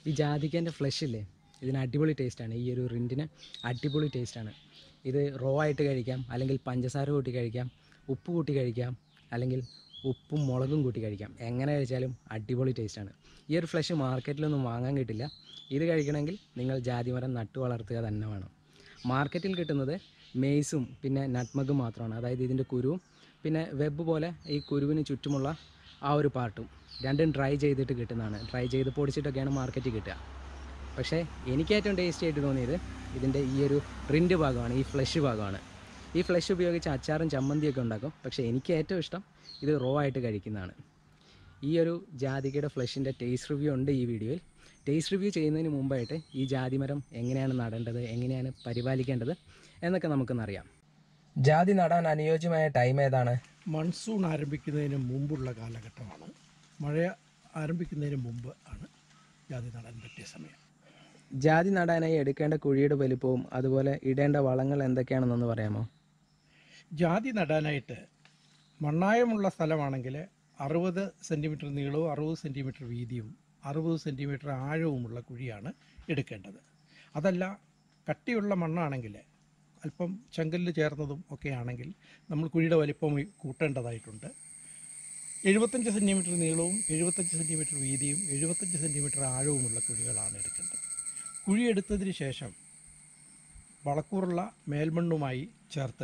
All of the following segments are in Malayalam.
ഈ ജാതിക്കേൻ്റെ ഫ്ലഷ് ഇല്ലേ ഇതിന് അടിപൊളി ടേസ്റ്റാണ് ഈ ഒരു റിൻറ്റിന് അടിപൊളി ടേസ്റ്റാണ് ഇത് റോ ആയിട്ട് കഴിക്കാം അല്ലെങ്കിൽ പഞ്ചസാര കൂട്ടി കഴിക്കാം ഉപ്പ് കൂട്ടി കഴിക്കാം അല്ലെങ്കിൽ ഉപ്പും മുളകും കൂട്ടി കഴിക്കാം എങ്ങനെ കഴിച്ചാലും അടിപൊളി ടേസ്റ്റാണ് ഈ ഒരു ഫ്ലഷ് മാർക്കറ്റിലൊന്നും വാങ്ങാൻ കിട്ടില്ല ഇത് കഴിക്കണമെങ്കിൽ നിങ്ങൾ ജാതിമരം നട്ടു വളർത്തുക തന്നെ വേണം മാർക്കറ്റിൽ കിട്ടുന്നത് മെയ്സും പിന്നെ നട്ട്മഗും മാത്രമാണ് അതായത് ഇതിൻ്റെ കുരുവും പിന്നെ വെബ് പോലെ ഈ കുരുവിന് ചുറ്റുമുള്ള ആ ഒരു പാർട്ടും രണ്ടും ഡ്രൈ ചെയ്തിട്ട് കിട്ടുന്നതാണ് ഡ്രൈ ചെയ്ത് പൊടിച്ചിട്ടൊക്കെയാണ് മാർക്കറ്റിൽ കിട്ടുക പക്ഷേ എനിക്ക് ഏറ്റവും ടേസ്റ്റി ആയിട്ട് തോന്നിയത് ഇതിൻ്റെ ഈ ഒരു റിൻഡ് ഭാഗമാണ് ഈ ഫ്ലഷ് ഭാഗമാണ് ഈ ഫ്ലഷ് ഉപയോഗിച്ച് അച്ചാറും ചമ്മന്തിയൊക്കെ ഉണ്ടാക്കും പക്ഷേ എനിക്ക് ഏറ്റവും ഇഷ്ടം ഇത് റോ ആയിട്ട് കഴിക്കുന്നതാണ് ഈ ഒരു ജാതികയുടെ ഫ്ലഷിൻ്റെ ടേസ്റ്റ് റിവ്യൂ ഉണ്ട് ഈ വീഡിയോയിൽ ടേസ്റ്റ് റിവ്യൂ ചെയ്യുന്നതിന് മുമ്പായിട്ട് ഈ ജാതിമരം എങ്ങനെയാണ് നടേണ്ടത് എങ്ങനെയാണ് പരിപാലിക്കേണ്ടത് എന്നൊക്കെ നമുക്കൊന്നറിയാം ജാതി നടാൻ അനുയോജ്യമായ ടൈം ഏതാണ് മൺസൂൺ ആരംഭിക്കുന്നതിന് മുമ്പുള്ള കാലഘട്ടമാണ് മഴ ആരംഭിക്കുന്നതിന് മുമ്പ് ആണ് ജാതി നടാൻ പറ്റിയ സമയം ജാതി നടാനായി എടുക്കേണ്ട കുഴിയുടെ വലിപ്പവും അതുപോലെ ഇടേണ്ട വളങ്ങൾ എന്തൊക്കെയാണെന്നൊന്ന് പറയാമോ ജാതി നടാനായിട്ട് മണ്ണായമുള്ള സ്ഥലമാണെങ്കിൽ അറുപത് സെൻറ്റിമീറ്റർ നീളവും അറുപത് സെൻറ്റിമീറ്റർ വീതിയും അറുപത് സെൻറ്റിമീറ്റർ ആഴവുമുള്ള കുഴിയാണ് എടുക്കേണ്ടത് അതല്ല കട്ടിയുള്ള മണ്ണാണെങ്കിൽ അല്പം ചെങ്കല്ല് ചേർന്നതും ഒക്കെ ആണെങ്കിൽ നമ്മൾ കുഴിയുടെ വലിപ്പം കൂട്ടേണ്ടതായിട്ടുണ്ട് എഴുപത്തഞ്ച് സെൻറ്റിമീറ്റർ നീളവും എഴുപത്തഞ്ച് സെൻറ്റിമീറ്റർ വീതിയും എഴുപത്തഞ്ച് സെൻറ്റിമീറ്റർ ആഴവുമുള്ള കുഴികളാണ് എടുക്കേണ്ടത് കുഴി എടുത്തതിന് ശേഷം വളക്കൂറുള്ള മേൽമണ്ണുമായി ചേർത്ത്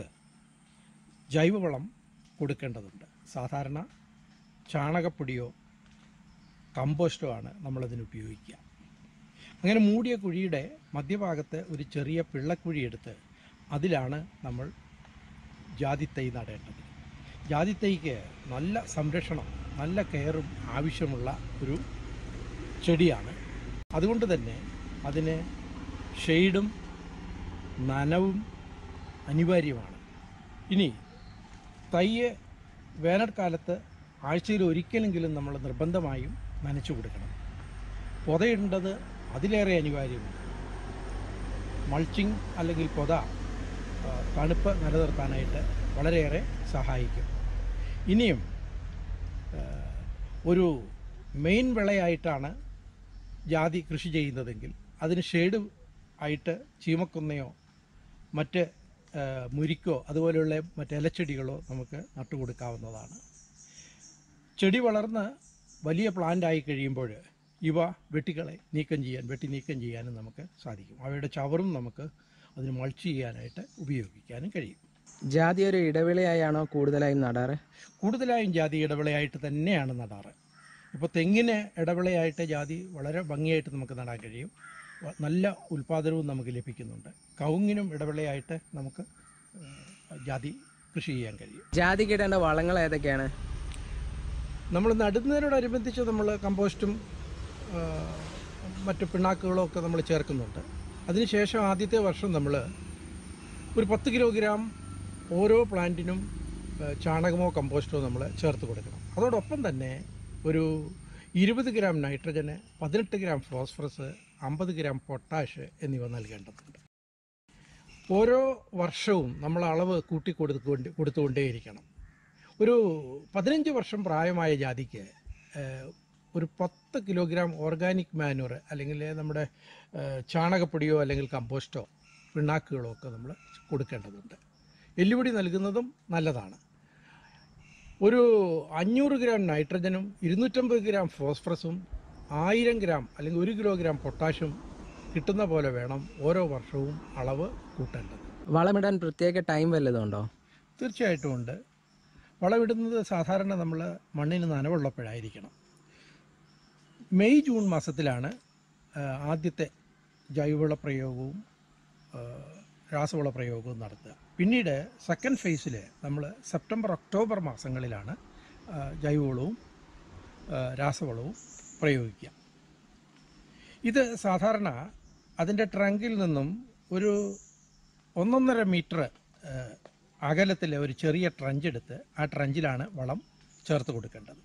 ജൈവവളം കൊടുക്കേണ്ടതുണ്ട് സാധാരണ ചാണകപ്പൊടിയോ കമ്പോസ്റ്റോ ആണ് നമ്മളതിന് ഉപയോഗിക്കുക അങ്ങനെ മൂടിയ കുഴിയുടെ മധ്യഭാഗത്ത് ഒരു ചെറിയ പിള്ളക്കുഴി എടുത്ത് അതിലാണ് നമ്മൾ ജാതിത്തൈ നടേണ്ടത് ജാതിത്തൈക്ക് നല്ല സംരക്ഷണം നല്ല കെയറും ആവശ്യമുള്ള ഒരു ചെടിയാണ് അതുകൊണ്ട് തന്നെ അതിന് ഷെയ്ഡും നനവും അനിവാര്യമാണ് ഇനി തൈയെ വേനൽക്കാലത്ത് ആഴ്ചയിൽ ഒരിക്കലെങ്കിലും നമ്മൾ നിർബന്ധമായും നനച്ചു കൊടുക്കണം പൊതയിടേണ്ടത് അതിലേറെ അനിവാര്യമാണ് മൾച്ചിങ് അല്ലെങ്കിൽ പൊത ആ, തണുപ്പ് നിലനിർത്താനായിട്ട് വളരെയേറെ സഹായിക്കും ഇനിയും ആ, ഒരു മെയിൻ വിളയായിട്ടാണ് ജാതി കൃഷി ചെയ്യുന്നതെങ്കിൽ അതിന് ഷെയ്ഡ് ആയിട്ട് ചീമക്കുന്നയോ മറ്റ് ആ, മുരിക്കോ അതുപോലെയുള്ള മറ്റ് ഇലച്ചെടികളോ നമുക്ക് നട്ടുകൊടുക്കാവുന്നതാണ് ചെടി വളർന്ന് വലിയ പ്ലാന്റ് ആയി കഴിയുമ്പോൾ ഇവ വെട്ടികളെ നീക്കം ചെയ്യാൻ വെട്ടി നീക്കം ചെയ്യാനും നമുക്ക് സാധിക്കും അവയുടെ ചവറും നമുക്ക് അതിന് മൾച്ച് ചെയ്യാനായിട്ട് ഉപയോഗിക്കാനും കഴിയും ജാതി ഒരു ഇടവിളയായാണോ കൂടുതലായും നടാറ് കൂടുതലായും ജാതി ഇടവിളയായിട്ട് തന്നെയാണ് നടാറ് ഇപ്പോൾ തെങ്ങിന് ഇടവിളയായിട്ട് ജാതി വളരെ ഭംഗിയായിട്ട് നമുക്ക് നടാൻ കഴിയും വ- നല്ല ഉൽപ്പാദനവും നമുക്ക് ലഭിക്കുന്നുണ്ട് കവുങ്ങിനും ഇടവിളയായിട്ട് നമുക്ക് ഏഹ്, ജാതി കൃഷി ചെയ്യാൻ കഴിയും ജാതിക്ക് ഇടേണ്ട വളങ്ങൾ ഏതൊക്കെയാണ് നമ്മൾ നടുന്നതിനോടനുബന്ധിച്ച് നമ്മൾ കമ്പോസ്റ്റും ആ, മറ്റ് പിണ്ണാക്കുകളും ഒക്കെ നമ്മൾ ചേർക്കുന്നുണ്ട് അതിനുശേഷം ആദ്യത്തെ വർഷം നമ്മൾ ഒരു പത്ത് കിലോഗ്രാം ഓരോ പ്ലാന്റിനും ആ, ചാണകമോ കമ്പോസ്റ്റോ നമ്മൾ ചേർത്ത് കൊടുക്കണം അതോടൊപ്പം തന്നെ ഒരു ഇരുപത് ഗ്രാം നൈട്രജന് പതിനെട്ട് ഗ്രാം ഫോസ്ഫറസ് അമ്പത് ഗ്രാം പൊട്ടാഷ് എന്നിവ നൽകേണ്ടതുണ്ട് ഓരോ വർഷവും നമ്മൾ അളവ് കൂട്ടി കൊടുത്തുകൊണ്ട് കൊടുത്തുകൊണ്ടേയിരിക്കണം ഒരു പതിനഞ്ച് വർഷം പ്രായമായ ജാതിക്ക് ഏഹ്, ഒരു പത്ത് കിലോഗ്രാം ഓർഗാനിക് മാനുവർ അല്ലെങ്കിൽ നമ്മുടെ ഏഹ്, ചാണകപ്പൊടിയോ അല്ലെങ്കിൽ കമ്പോസ്റ്റോ പിണ്ണാക്കുകളോ ഒക്കെ നമ്മൾ കൊടുക്കേണ്ടതുണ്ട് എല്ലുപൊടി നൽകുന്നതും നല്ലതാണ് ഒരു അഞ്ഞൂറ് ഗ്രാം നൈട്രജനും ഇരുന്നൂറ്റമ്പത് ഗ്രാം ഫോസ്ഫറസും ആയിരം ഗ്രാം അല്ലെങ്കിൽ ഒരു കിലോഗ്രാം പൊട്ടാഷ്യം കിട്ടുന്ന പോലെ വേണം ഓരോ വർഷവും അളവ് കൂട്ടേണ്ടത് വളമിടാൻ പ്രത്യേക ടൈം വല്ലതുണ്ടോ തീർച്ചയായിട്ടും ഉണ്ട് വളമിടുന്നത് സാധാരണ നമ്മൾ മണ്ണിന് നനവുള്ളപ്പോഴായിരിക്കണം മെയ് ജൂൺ മാസത്തിലാണ് ആ, ആദ്യത്തെ ജൈവവള പ്രയോഗവും ആ, രാസവള പ്രയോഗവും നടത്തുക പിന്നീട് സെക്കൻഡ് ഫേസിൽ നമ്മൾ സെപ്റ്റംബർ ഒക്ടോബർ മാസങ്ങളിലാണ് ആ, ജൈവവളവും ആ, രാസവളവും പ്രയോഗിക്കുക ഇത് സാധാരണ അതിൻ്റെ ട്രങ്കിൽ നിന്നും ഒരു ഒന്നൊന്നര മീറ്റർ അകലത്തിൽ ഒരു ചെറിയ ട്രഞ്ച് എടുത്ത് ആ ട്രഞ്ചിലാണ് വളം ചേർത്ത് കൊടുക്കേണ്ടത്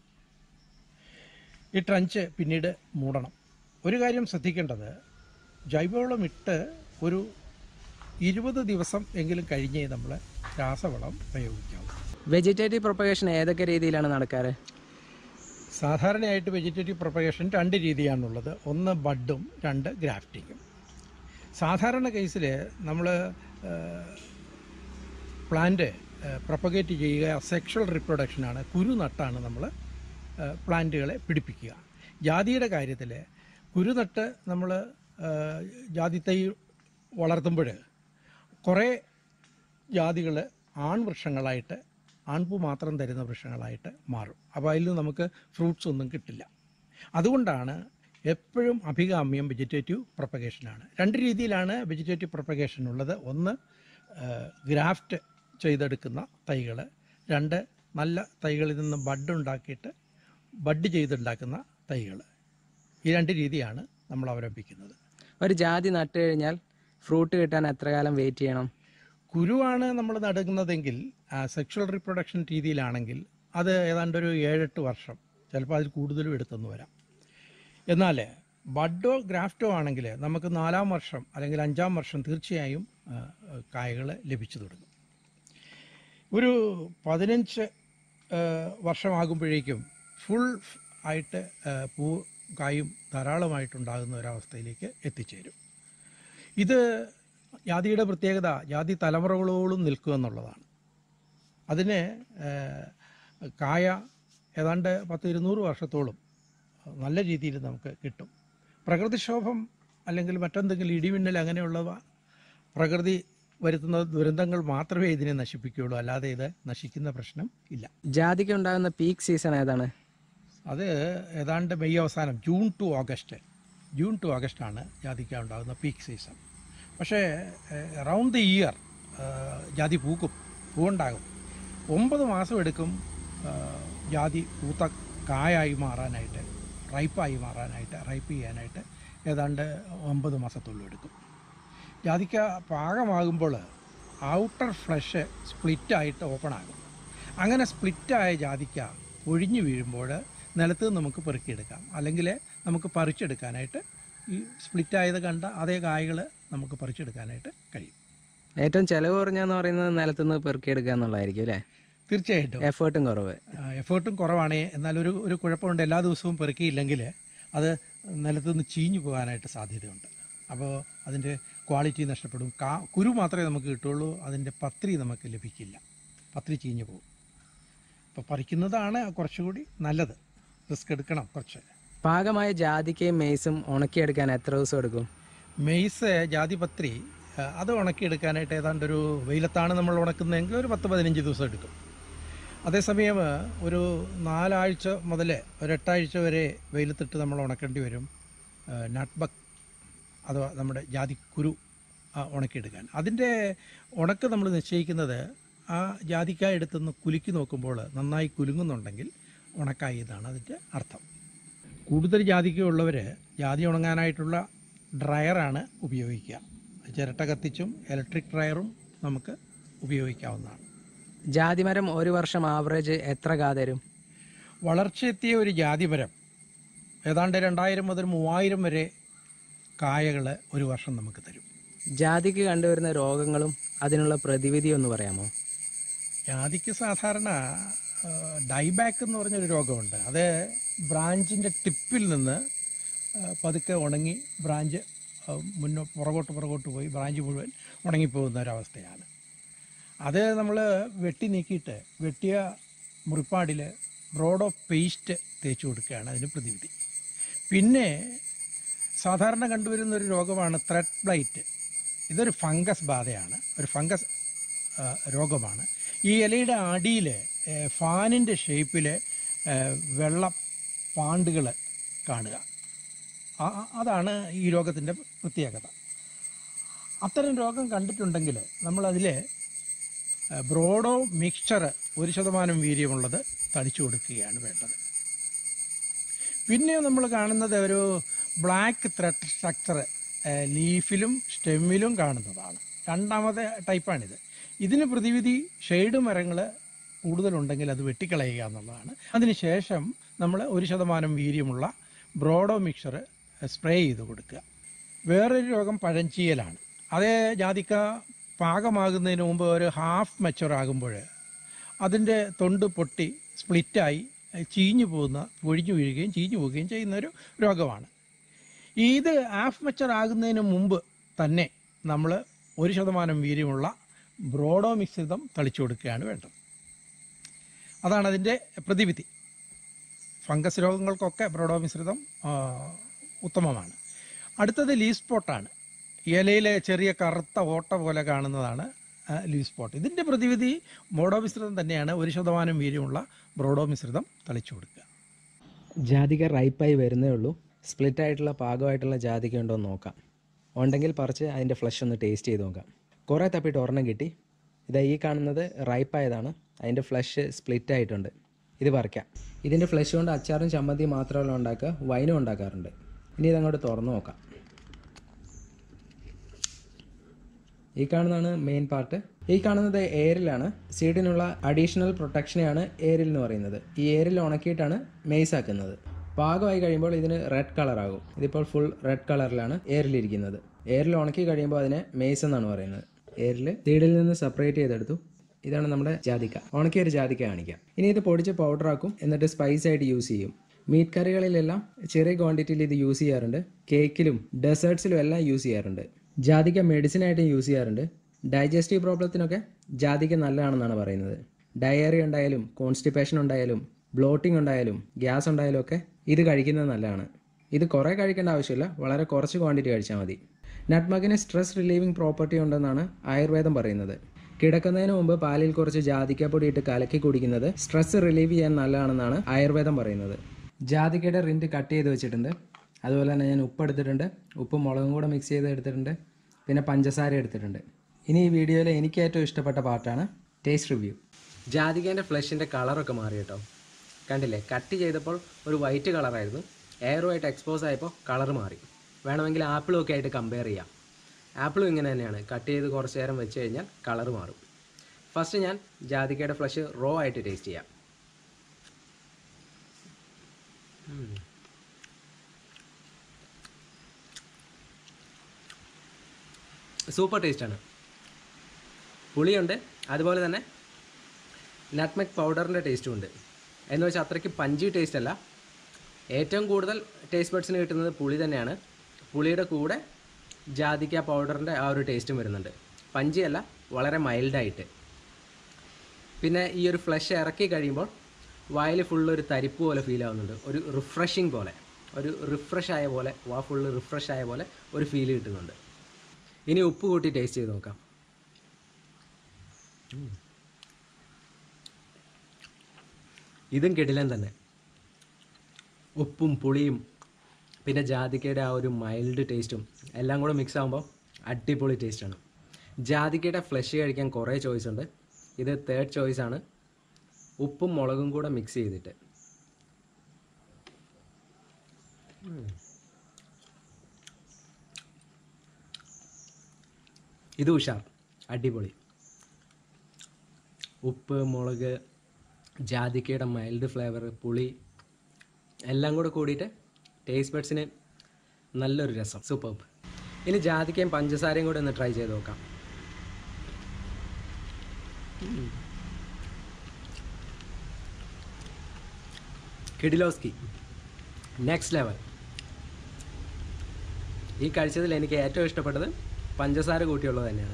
ഈ ട്രഞ്ച് പിന്നീട് മൂടണം ഒരു കാര്യം ശ്രദ്ധിക്കേണ്ടത് ജൈവവളം ഇട്ട് ഒരു ഇരുപത് ദിവസം എങ്കിലും കഴിഞ്ഞേ നമ്മൾ രാസവളം പ്രയോഗിക്കാവൂ വെജിറ്റേറ്റീവ് പ്രൊപ്പഗേഷൻ ഏതൊക്കെ രീതിയിലാണ് നടക്കാറ് സാധാരണയായിട്ട് വെജിറ്റേറ്റീവ് പ്രൊപ്പഗേഷൻ രണ്ട് രീതിയാണുള്ളത് ഒന്ന് ബഡും രണ്ട് ഗ്രാഫ്റ്റിങ്ങും സാധാരണ കേസിൽ നമ്മൾ പ്ലാന്റ് പ്രൊപ്പഗേറ്റ് ചെയ്യുക സെക്ഷൽ റിപ്രൊഡക്ഷനാണ് കുരു നട്ടാണ് നമ്മൾ പ്ലാന്റുകളെ പിടിപ്പിക്കുക ജാതിയുടെ കാര്യത്തിൽ കുരു നട്ട് നമ്മൾ ജാതി തൈ വളർത്തുമ്പോൾ കുറേ ജാതികൾ ആൺവൃക്ഷങ്ങളായിട്ട് ആൺപൂ മാത്രം തരുന്ന വൃക്ഷങ്ങളായിട്ട് മാറും അപ്പോൾ അതിൽ നിന്ന് നമുക്ക് ഫ്രൂട്ട്സ് ഒന്നും കിട്ടില്ല അതുകൊണ്ടാണ് എപ്പോഴും അഭികാമ്യം വെജിറ്റേറ്റീവ് പ്രൊപ്പഗേഷനാണ് രണ്ട് രീതിയിലാണ് വെജിറ്റേറ്റീവ് പ്രൊപ്പഗേഷൻ ഉള്ളത് ഒന്ന് ഗ്രാഫ്റ്റ് ചെയ്തെടുക്കുന്ന തൈകൾ രണ്ട് നല്ല തൈകളിൽ നിന്ന് ബഡ് ഉണ്ടാക്കിയിട്ട് ബഡ് ചെയ്തുണ്ടാക്കുന്ന തൈകൾ ഈ രണ്ട് രീതിയാണ് നമ്മൾ അവലംബിക്കുന്നത് ഒരു ജാതി നട്ട് കഴിഞ്ഞാൽ ഫ്രൂട്ട് കിട്ടാൻ എത്ര കാലം വെയിറ്റ് ചെയ്യണം കുരുവാണ് നമ്മൾ നടുന്നതെങ്കിൽ സെക്ഷൽ റീപ്രൊഡക്ഷൻ രീതിയിലാണെങ്കിൽ അത് ഏതാണ്ട് ഒരു ഏഴെട്ട് വർഷം ചിലപ്പോൾ അതിൽ കൂടുതലും എടുത്തെന്ന് വരാം എന്നാൽ ബഡോ ഗ്രാഫ്റ്റോ ആണെങ്കിൽ നമുക്ക് നാലാം വർഷം അല്ലെങ്കിൽ അഞ്ചാം വർഷം തീർച്ചയായും കായകൾ ലഭിച്ചു തുടങ്ങും ഒരു പതിനഞ്ച് ആ, വർഷമാകുമ്പോഴേക്കും ഫുൾ ആയിട്ട് ആ, പൂ കായും ധാരാളമായിട്ടുണ്ടാകുന്ന ഒരവസ്ഥയിലേക്ക് എത്തിച്ചേരും ഇത് ജാതിയുടെ പ്രത്യേകത ജാതി തലമുറകളോളം നിൽക്കുക എന്നുള്ളതാണ് അതിന് ഏഹ്, കായ ഏതാണ്ട് പത്ത് ഇരുന്നൂറ് വർഷത്തോളം നല്ല രീതിയിൽ നമുക്ക് കിട്ടും പ്രകൃതിക്ഷോഭം അല്ലെങ്കിൽ മറ്റെന്തെങ്കിലും ഇടിമിന്നൽ അങ്ങനെയുള്ളവ പ്രകൃതി വരുത്തുന്ന ദുരന്തങ്ങൾ മാത്രമേ ഇതിനെ നശിപ്പിക്കുകയുള്ളൂ അല്ലാതെ ഇത് നശിക്കുന്ന പ്രശ്നം ഇല്ല ജാതിക്ക് ഉണ്ടാകുന്ന പീക്ക് സീസൺ ഏതാണ് അത് ഏതാണ്ട് മെയ് അവസാനം June to August June to August ആണ് ജാതിക്ക ഉണ്ടാകുന്ന പീക്ക് സീസൺ പക്ഷേ റൗണ്ട് ദി ഇയർ ജാതി പൂക്കും പൂവുണ്ടാകും ഒമ്പത് മാസം എടുക്കും ആ, ജാതി പൂത്ത കായായി മാറാനായിട്ട് റൈപ്പായി മാറാനായിട്ട് റൈപ്പ് ചെയ്യാനായിട്ട് ഏതാണ്ട് ഒമ്പത് മാസത്തോളം എടുക്കും ജാതിക്ക പാകമാകുമ്പോൾ ഔട്ടർ ഫ്ലഷ് സ്പ്ലിറ്റായിട്ട് ഓപ്പൺ ആകും അങ്ങനെ സ്പ്ലിറ്റായ ജാതിക്ക ഒഴിഞ്ഞു വീഴുമ്പോൾ നിലത്ത് നിന്ന് നമുക്ക് പെറുക്കിയെടുക്കാം അല്ലെങ്കിൽ നമുക്ക് പറിച്ചെടുക്കാനായിട്ട് ഈ സ്പ്ലിറ്റായത് കണ്ട അതേ കായകൾ നമുക്ക് പറിച്ചെടുക്കാനായിട്ട് കഴിയും ഏറ്റവും ചിലവ് കുറഞ്ഞെന്ന് പറയുന്നത് നിലത്തുനിന്ന് പെറുക്കിയെടുക്കുക എന്നുള്ളതായിരിക്കും അല്ലേ തീർച്ചയായിട്ടും എഫേർട്ടും കുറവ് എഫേർട്ടും കുറവാണ് എന്നാൽ ഒരു ഒരു കുഴപ്പമുണ്ട് എല്ലാ ദിവസവും പെറുക്കിയില്ലെങ്കിൽ അത് നിലത്തുനിന്ന് ചീഞ്ഞു പോകാനായിട്ട് സാധ്യതയുണ്ട് അപ്പോൾ അതിൻ്റെ ക്വാളിറ്റി നഷ്ടപ്പെടും കാ കുരു മാത്രമേ നമുക്ക് കിട്ടുള്ളൂ അതിൻ്റെ പത്രി നമുക്ക് ലഭിക്കില്ല പത്രി ചീഞ്ഞു പോകും അപ്പോൾ പറിക്കുന്നതാണ് കുറച്ചുകൂടി നല്ലത് റിസ്ക് എടുക്കണം കുറച്ച് പാകമായ ജാതിക്കയും മെയ്സും ഉണക്കിയെടുക്കാൻ എത്ര ദിവസം എടുക്കും മെയ്സ് ജാതിപത്രി ആ, അത് ഉണക്കിയെടുക്കാനായിട്ട് ഏതാണ്ട് ഒരു വെയിലത്താണ് നമ്മൾ ഉണക്കുന്നതെങ്കിൽ ഒരു പത്ത് പതിനഞ്ച് ദിവസം എടുക്കും അതേസമയം ഒരു നാലാഴ്ച മുതൽ ഒരെട്ടാഴ്ച വരെ വെയിലത്തിട്ട് നമ്മൾ ഉണക്കേണ്ടി വരും നട്ട്ബക്ക് അഥവാ നമ്മുടെ ജാതിക്കുരു ആ, ഉണക്കിയെടുക്കാൻ അതിൻ്റെ ഉണക്ക് നമ്മൾ നിശ്ചയിക്കുന്നത് ആ ജാതിക്കായ എടുത്തുനിന്ന് കുലുക്കി നോക്കുമ്പോൾ നന്നായി കുലുങ്ങുന്നുണ്ടെങ്കിൽ ഉണക്കായി എന്നാണ് അതിൻ്റെ അർത്ഥം കൂടുതൽ ജാതിക്കുള്ളവർ ജാതി ഉണങ്ങാനായിട്ടുള്ള ഡ്രയറാണ് ഉപയോഗിക്കുക ചിരട്ട കത്തിച്ചും ഇലക്ട്രിക് ഡ്രയറും നമുക്ക് ഉപയോഗിക്കാവുന്നതാണ് ജാതിമരം ഒരു വർഷം ആവറേജ് എത്ര കാ തരും വളർച്ചയെത്തിയ ഒരു ജാതിമരം ഏതാണ്ട് രണ്ടായിരം മുതൽ മൂവായിരം വരെ കായകൾ ഒരു വർഷം നമുക്ക് തരും ജാതിക്ക് കണ്ടുവരുന്ന രോഗങ്ങളും അതിനുള്ള പ്രതിവിധി ഒന്ന് പറയാമോ ജാതിക്ക് സാധാരണ ഡൈബാക്ക് എന്ന് പറഞ്ഞൊരു രോഗമുണ്ട് അത് ബ്രാഞ്ചിൻ്റെ ടിപ്പിൽ നിന്ന് ആ, പതുക്കെ ഉണങ്ങി ബ്രാഞ്ച് ആ, മുന്നോ പുറകോട്ട് പുറകോട്ട് പോയി ബ്രാഞ്ച് മുഴുവൻ ഉണങ്ങിപ്പോകുന്ന ഒരവസ്ഥയാണ് അത് നമ്മൾ വെട്ടി നീക്കിയിട്ട് വെട്ടിയ മുറിപ്പാടിൽ ബ്രോഡ് ഓഫ് പേസ്റ്റ് തേച്ച് കൊടുക്കുകയാണ് അതിന് പ്രതിവിധി പിന്നെ സാധാരണ കണ്ടുവരുന്ന ഒരു രോഗമാണ് ത്രെഡ് ബ്ലൈറ്റ് ഇതൊരു ഫംഗസ് ബാധയാണ് ഒരു ഫംഗസ് ആ, രോഗമാണ് ഈ ഇലയുടെ അടിയിൽ ഫാനിൻ്റെ ഷേപ്പിൽ വെള്ള പാണ്ടുകൾ കാണുക ആ- ആ- അതാണ് ഈ രോഗത്തിൻ്റെ പ്രത്യേകത അത്തരം രോഗം കണ്ടിട്ടുണ്ടെങ്കിൽ നമ്മളതിൽ ബ്രോഡോ മിക്സ്ചർ ഒരു ശതമാനം വീര്യമുള്ളത് തളിച്ചു കൊടുക്കുകയാണ് വേണ്ടത് പിന്നെ നമ്മൾ കാണുന്നത് ഒരു ബ്ലാക്ക് ത്രെഡ് സ്ട്രക്ചർ ലീഫിലും സ്റ്റെമ്മിലും കാണുന്നതാണ് രണ്ടാമത്തെ ടൈപ്പാണിത് ഇതിന് പ്രതിവിധി ഷെയ്ഡ് മരങ്ങൾ കൂടുതലുണ്ടെങ്കിൽ അത് വെട്ടിക്കളയുക എന്നുള്ളതാണ് അതിനുശേഷം നമ്മൾ ഒരു ശതമാനം വീര്യമുള്ള ബ്രോഡോ മിക്സർ സ്പ്രേ ചെയ്ത് കൊടുക്കുക വേറൊരു രോഗം പഴഞ്ചീയലാണ് അതേ ജാതിക്ക പാകമാകുന്നതിന് മുമ്പ് ഒരു ഹാഫ് മെച്ചുവർ ആകുമ്പോൾ അതിൻ്റെ തൊണ്ട് പൊട്ടി സ്പ്ലിറ്റായി ഏഹ്, ചീഞ്ഞു പോകുന്ന ഒഴിഞ്ഞു വീഴുകയും ചീഞ്ഞു പോവുകയും ചെയ്യുന്ന ഒരു രോഗമാണ് ഇത് ആഫ് മച്ചർ ആകുന്നതിന് മുമ്പ് തന്നെ നമ്മൾ ഒരു ശതമാനം വീര്യമുള്ള ബ്രോഡോ മിശ്രിതം തളിച്ചു കൊടുക്കുകയാണ് വേണ്ടത് അതാണ് അതിൻ്റെ പ്രതിവിധി ഫംഗസ് രോഗങ്ങൾക്കൊക്കെ ബ്രോഡോ മിശ്രിതം ആ, ഉത്തമമാണ് അടുത്തത് ലീവ് സ്പോട്ടാണ് ഇലയിലെ ചെറിയ കറുത്ത ഓട്ട പോലെ കാണുന്നതാണ് ആ, ലീവ് സ്പോട്ട് ഇതിൻ്റെ പ്രതിവിധി ബ്രോഡോ മിശ്രിതം തന്നെയാണ് ഒരു ശതമാനം വീര്യമുള്ള ബ്രോഡോ മിശ്രിതം തളിച്ചു കൊടുക്കുക ജാതിക റൈപ്പായി വരുന്നേ ഉള്ളൂ സ്പ്ലിറ്റ് ആയിട്ടുള്ള പാകമായിട്ടുള്ള ജാതിക ഉണ്ടോ എന്ന് നോക്കാം ഉണ്ടെങ്കിൽ പറിച്ച് അതിൻ്റെ ഫ്ലഷ് ഒന്ന് ടേസ്റ്റ് ചെയ്ത് നോക്കാം കുറേ തപ്പിയിട്ട് ഒരെണ്ണം കിട്ടി ഇതാ ഈ കാണുന്നത് റൈപ്പായതാണ് അതിൻ്റെ ഫ്ലഷ് സ്പ്ലിറ്റ് ആയിട്ടുണ്ട് ഇത് പറിക്കാം ഇതിൻ്റെ ഫ്ലഷ് കൊണ്ട് അച്ചാറും ചമ്മന്തിയും മാത്രമല്ല ഉണ്ടാക്കുക വൈനും ഉണ്ടാക്കാറുണ്ട് ഇനി ഇതങ്ങോട്ട് തുറന്നു നോക്കാം ഈ കാണുന്നതാണ് മെയിൻ പാർട്ട് ഈ കാണുന്നത് എയറിലാണ് സീഡിനുള്ള അഡീഷണൽ പ്രൊട്ടക്ഷനെയാണ് എയറിൽ എന്ന് പറയുന്നത് ഈ എയറിൽ ഉണക്കിയിട്ടാണ് മെയ്സ് ആക്കുന്നത് പാകമായി കഴിയുമ്പോൾ ഇതിന് റെഡ് കളർ ആകും ഇതിപ്പോൾ ഫുൾ റെഡ് കളറിലാണ് എയറിലിരിക്കുന്നത് എയറിൽ ഉണക്കി കഴിയുമ്പോൾ അതിനെ മെയ്സ് എന്നാണ് പറയുന്നത് എയറിൽ സീഡിൽ നിന്ന് സെപ്പറേറ്റ് ചെയ്തെടുത്തു ഇതാണ് നമ്മുടെ ജാതിക്ക ഉണക്കിയ ഒരു ജാതിക്ക കാണിക്കാം ഇനി ഇത് പൊടിച്ച് പൗഡർ ആക്കും എന്നിട്ട് സ്പൈസ് ആയിട്ട് യൂസ് ചെയ്യും മീറ്റ് കറികളിലെല്ലാം ചെറിയ ക്വാണ്ടിറ്റിയിൽ ഇത് യൂസ് ചെയ്യാറുണ്ട് കേക്കിലും ഡെസേർട്സിലും എല്ലാം യൂസ് ചെയ്യാറുണ്ട് ജാതിക്ക മെഡിസിൻ ആയിട്ടും യൂസ് ചെയ്യാറുണ്ട് ഡൈജസ്റ്റീവ് പ്രോബ്ലത്തിനൊക്കെ ജാതിക്ക നല്ലതാണെന്നാണ് പറയുന്നത് ഡയറി ഉണ്ടായാലും കോൺസ്റ്റിപ്പേഷൻ ഉണ്ടായാലും ബ്ലോട്ടിംഗ് ഉണ്ടായാലും ഗ്യാസ് ഉണ്ടായാലും ഒക്കെ ഇത് കഴിക്കുന്നത് നല്ലതാണ് ഇത് കുറേ കഴിക്കേണ്ട ആവശ്യമില്ല വളരെ കുറച്ച് ക്വാണ്ടിറ്റി കഴിച്ചാൽ മതി നട്ട്മഗിന് സ്ട്രെസ് റിലീവിംഗ് പ്രോപ്പർട്ടി ഉണ്ടെന്നാണ് ആയുർവേദം പറയുന്നത് കിടക്കുന്നതിന് മുമ്പ് പാലിൽ കുറച്ച് ജാതിക്കപ്പൊടി ഇട്ട് കലക്കി കുടിക്കുന്നത് സ്ട്രെസ് റിലീവ് ചെയ്യാൻ നല്ലതാണെന്നാണ് ആയുർവേദം പറയുന്നത് ജാതിക്കയുടെ റിൻറ്റ് കട്ട് ചെയ്ത് വെച്ചിട്ടുണ്ട് അതുപോലെ തന്നെ ഞാൻ ഉപ്പ് എടുത്തിട്ടുണ്ട് ഉപ്പും മുളകും കൂടെ മിക്സ് ചെയ്ത് എടുത്തിട്ടുണ്ട് പിന്നെ പഞ്ചസാര എടുത്തിട്ടുണ്ട് ഇനി ഈ വീഡിയോയിൽ എനിക്ക് ഏറ്റവും ഇഷ്ടപ്പെട്ട പാർട്ടാണ് ടേസ്റ്റ് റിവ്യൂ ജാതികേൻ്റെ ഫ്ലഷിൻ്റെ കളറൊക്കെ മാറി കേട്ടോ കണ്ടില്ലേ കട്ട് ചെയ്തപ്പോൾ ഒരു വൈറ്റ് കളറായിരുന്നു എയറുമായിട്ട് എക്സ്പോസ് ആയപ്പോൾ കളർ മാറി വേണമെങ്കിൽ ആപ്പിളും ഒക്കെ ആയിട്ട് കമ്പയർ ചെയ്യാം ആപ്പിളും ഇങ്ങനെ തന്നെയാണ് കട്ട് ചെയ്ത് കുറച്ച് നേരം വെച്ച് കഴിഞ്ഞാൽ കളർ മാറും ഫസ്റ്റ് ഞാൻ ജാതിക്കയുടെ ഫ്ലഷ് റോ ആയിട്ട് ടേസ്റ്റ് ചെയ്യാം ഉം. സൂപ്പർ ടേസ്റ്റാണ് പുളിയുണ്ട് അതുപോലെ തന്നെ നട്ട്മെക് പൗഡറിൻ്റെ ടേസ്റ്റും ഉണ്ട് എന്ന് വെച്ചാൽ അത്രയ്ക്ക് പഞ്ചി ടേസ്റ്റ് അല്ല ഏറ്റവും കൂടുതൽ ടേസ്റ്റ് ബഡ്സിന് കിട്ടുന്നത് പുളി തന്നെയാണ് പുളിയുടെ കൂടെ ജാതിക്ക പൗഡറിൻ്റെ ആ ഒരു ടേസ്റ്റും വരുന്നുണ്ട് പഞ്ചിയല്ല വളരെ മൈൽഡായിട്ട് പിന്നെ ഈ ഒരു ഫ്ലഷ് ഇറക്കി കഴിയുമ്പോൾ വായിൽ ഫുള്ള് ഒരു തരിപ്പ് പോലെ ഫീൽ ആവുന്നുണ്ട് ഒരു റിഫ്രഷിങ് പോലെ ഒരു റിഫ്രഷ് ആയ പോലെ വാ ഫുള്ള് റിഫ്രഷ് ആയ പോലെ ഒരു ഫീൽ കിട്ടുന്നുണ്ട് ഇനി ഉപ്പ് കൂട്ടി ടേസ്റ്റ് ചെയ്ത് നോക്കാം ഉം. ഇതും കിടിലൻ തന്നെ ഉപ്പും പുളിയും പിന്നെ ജാതിക്കയുടെ ആ ഒരു മൈൽഡ് ടേസ്റ്റും എല്ലാം കൂടെ മിക്സ് ആകുമ്പോൾ അടിപൊളി ടേസ്റ്റാണ് ജാതിക്കയുടെ ഫ്ലഷ് കഴിക്കാൻ കുറേ ചോയ്സ് ഉണ്ട് ഇത് തേർഡ് ചോയ്സ് ആണ് ഉപ്പും മുളകും കൂടെ മിക്സ് ചെയ്തിട്ട് ഉം. ഇത് ഉഷാർ അടിപൊളി ഉപ്പ് മുളക് ജാതിക്കയുടെ മൈൽഡ് ഫ്ലേവർ പുളി എല്ലാം കൂടെ കൂടിയിട്ട് ടേസ്റ്റ് ബഡ്സിന് നല്ലൊരു രസം സൂപ്പർ ഇനി ജാതിക്കയും പഞ്ചസാരയും കൂടെ ഒന്ന് ട്രൈ ചെയ്ത് നോക്കാം ഉം. കിഡിലോസ്കി നെക്സ്റ്റ് ലെവൽ ഈ കഴിച്ചതിൽ എനിക്ക് ഏറ്റവും ഇഷ്ടപ്പെട്ടത് പഞ്ചസാര കൂട്ടിയുള്ളത് തന്നെയാണ്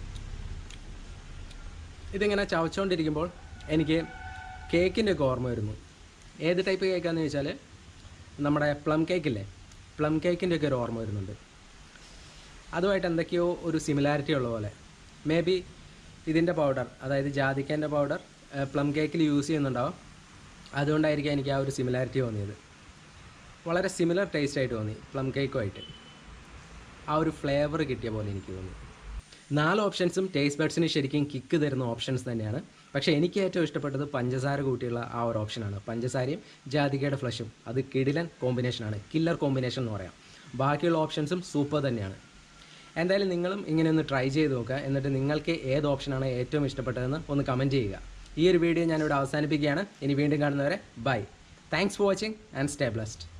ഇതിങ്ങനെ ചവച്ചുകൊണ്ടിരിക്കുമ്പോൾ എനിക്ക് കേക്കിൻ്റെ ഒക്കെ ഓർമ്മ വരുന്നു ഏത് ടൈപ്പ് കേക്കാന്ന് ചോദിച്ചാൽ നമ്മുടെ പ്ലം കേക്കില്ലേ പ്ലം കേക്കിൻ്റെ ഒക്കെ ഒരു ഓർമ്മ വരുന്നുണ്ട് അതുമായിട്ട് എന്തൊക്കെയോ ഒരു സിമിലാരിറ്റി ഉള്ള പോലെ മേ ബി ഇതിൻ്റെ പൗഡർ അതായത് ജാതിക്കേൻ്റെ പൗഡർ പ്ലം കേക്കിൽ യൂസ് ചെയ്യുന്നുണ്ടാവും അതുകൊണ്ടായിരിക്കും എനിക്ക് ആ ഒരു സിമിലാരിറ്റി തോന്നിയത് വളരെ സിമിലർ ടേസ്റ്റ് ആയിട്ട് തോന്നി പ്ലം കേക്കുമായിട്ട് ആ ഒരു ഫ്ലേവർ കിട്ടിയ പോലെ എനിക്ക് തോന്നി നാല് ഓപ്ഷൻസും ടേസ്റ്റ് ബഡ്സിന് ശരിക്കും കിക്ക് തരുന്ന ഓപ്ഷൻസ് തന്നെയാണ് പക്ഷേ എനിക്ക് ഏറ്റവും ഇഷ്ടപ്പെട്ടത് പഞ്ചസാര കൂട്ടിയുള്ള ആ ഒരു ഓപ്ഷനാണ് പഞ്ചസാരയും ജാതികയുടെ ഫ്ലഷും അത് കിടിലൻ കോമ്പിനേഷനാണ് കില്ലർ കോമ്പിനേഷൻ എന്ന് പറയാം ബാക്കിയുള്ള ഓപ്ഷൻസും സൂപ്പർ തന്നെയാണ് എന്തായാലും നിങ്ങളും ഇങ്ങനെ ഒന്ന് ട്രൈ ചെയ്ത് നോക്കുക എന്നിട്ട് നിങ്ങൾക്ക് ഏത് ഓപ്ഷനാണ് ഏറ്റവും ഇഷ്ടപ്പെട്ടതെന്ന് ഒന്ന് കമൻറ്റ് ചെയ്യുക ഈ ഒരു വീഡിയോ ഞാനിവിടെ അവസാനിപ്പിക്കുകയാണ് ഇനി വീണ്ടും കാണുന്നവരെ bye thanks for watching and stay blessed